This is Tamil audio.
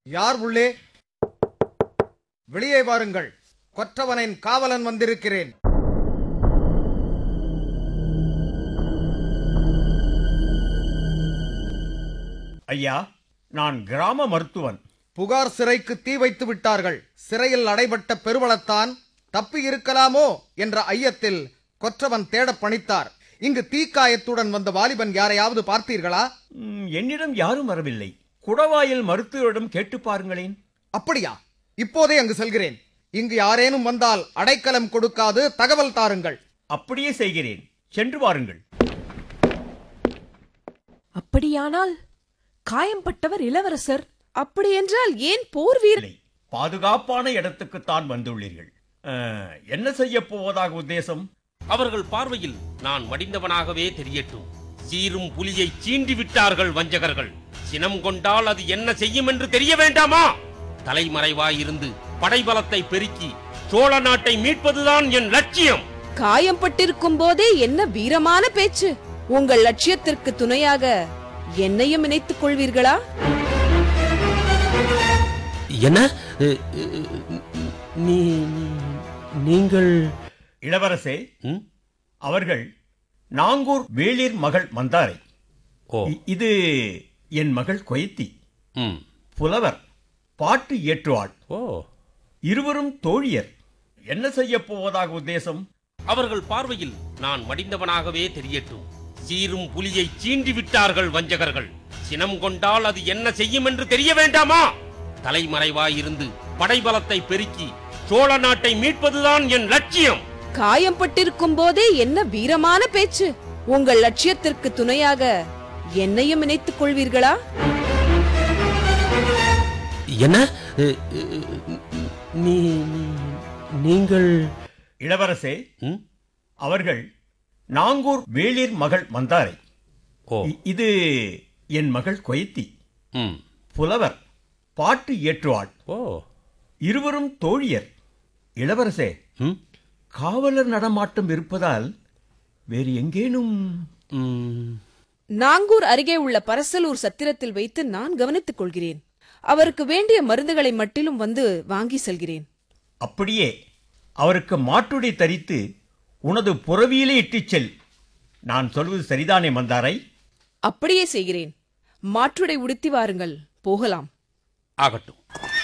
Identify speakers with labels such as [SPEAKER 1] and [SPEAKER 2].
[SPEAKER 1] யார் உள்ளே வெளியே வாருங்கள் கொற்றவனின் காவலன் வந்திருக்கிறேன்
[SPEAKER 2] ஐயா நான் கிராம மருத்துவன்
[SPEAKER 1] புகார் சிறைக்கு தீ வைத்து விட்டார்கள் சிறையில் அடைபட்ட பெருவளத்தான் தப்பி இருக்கலாமோ என்ற ஐயத்தில் கொற்றவன் தேடப் பணித்தார் இங்கு தீக்காயத்துடன் வந்த வாலிபன் யாரையாவது பார்த்தீர்களா
[SPEAKER 2] ம், என்னிடம் யாரும் வரவில்லை குடவாயில் மருத்துவரிடம் கேட்டு பாருங்களேன்
[SPEAKER 1] அப்படியா இப்போதே அங்கு செல்கிறேன் இங்கு யாரேனும் வந்தால் அடைக்கலம் கொடுக்காது தகவல் தாருங்கள்
[SPEAKER 2] அப்படியே செய்கிறேன் சென்று வாருங்கள்
[SPEAKER 3] அப்படியானால் காயம்பட்டவர் இளவரசர் அப்படியென்றால் ஏன் போர் வீரர்
[SPEAKER 2] இல்லை பாதுகாப்பான இடத்துக்குத்தான் வந்துள்ளீர்கள் அஹ், என்ன செய்ய போவதாக உத்தேசம்
[SPEAKER 4] அவர்கள் பார்வையில் நான் மடிந்தவனாகவே தெரியட்டும் சீரும் புலியை சீண்டி விட்டார்கள் வஞ்சகர்கள் சினம் கொண்டால் அது என்ன செய்யும் என்று தெரிய வேண்டாமா தலைமறைவாயிருந்து படைபலத்தை பெருக்கி சோழ நாட்டை மீட்பதுதான் என் லட்சியம்
[SPEAKER 3] காயம்பட்டிருக்கும் போதே என்ன வீரமான பேச்சு உங்கள் லட்சியத்திற்கு துணையாக என்னையும் இணைத்துக் கொள்வீர்களா
[SPEAKER 4] என்ன நீ நீங்கள்
[SPEAKER 2] இளவரசே அவர்கள் நாங்கூர் வேளிர் மகள் மந்தாரை
[SPEAKER 4] ஓ
[SPEAKER 2] இ- இது என் மகள் கொயத்தி
[SPEAKER 4] ம்
[SPEAKER 2] புலவர் பாட்டு இயற்றுவாள்
[SPEAKER 4] ஓ
[SPEAKER 2] இருவரும் தோழியர் என்ன செய்ய போவதாக உத்தேசம்
[SPEAKER 4] அவர்கள் பார்வையில் நான் மடிந்தவனாகவே தெரியட்டும் சீரும் புலியை சீண்டி விட்டார்கள் வஞ்சகர்கள் சினம் கொண்டால் அது என்ன செய்யும் என்று தெரிய வேண்டாமா தலைமறைவாயிருந்து படைபலத்தை பெருக்கி சோழ நாட்டை மீட்பதுதான் என் லட்சியம்
[SPEAKER 3] காயம்பட்டிருக்கும் போதே என்ன வீரமான பேச்சு உங்கள் லட்சியத்திற்கு துணையாக என்னையும் இணைத்துக் கொள்வீர்களா
[SPEAKER 4] என்ன நீ நீங்கள்
[SPEAKER 2] இளவரசே அவர்கள் நாங்கூர் வேளிர் மகள் மந்தாரை
[SPEAKER 4] ஓ
[SPEAKER 2] இ- இது என் மகள் கொயத்தி
[SPEAKER 4] ம்
[SPEAKER 2] புலவர் பாட்டு இயற்றுவாள்
[SPEAKER 4] ஓ
[SPEAKER 2] இருவரும் தோழியர் இளவரசே
[SPEAKER 4] ம்
[SPEAKER 2] காவலர் நடமாட்டம் இருப்பதால் வேறு எங்கேனும்
[SPEAKER 4] ம்
[SPEAKER 3] நாங்கூர் அருகே உள்ள பரசலூர் சத்திரத்தில் வைத்து நான் கவனித்துக் கொள்கிறேன் அவருக்கு வேண்டிய மருந்துகளை மட்டிலும் வந்து வாங்கி செல்கிறேன்
[SPEAKER 2] அப்படியே அவருக்கு மாட்டுடை தரித்து உனது புறவியிலே இட்டுச் செல் நான் சொல்வது சரிதானே மந்தாரை
[SPEAKER 3] அப்படியே செய்கிறேன் மாற்றுடை உடுத்தி வாருங்கள் போகலாம்
[SPEAKER 4] ஆகட்டும்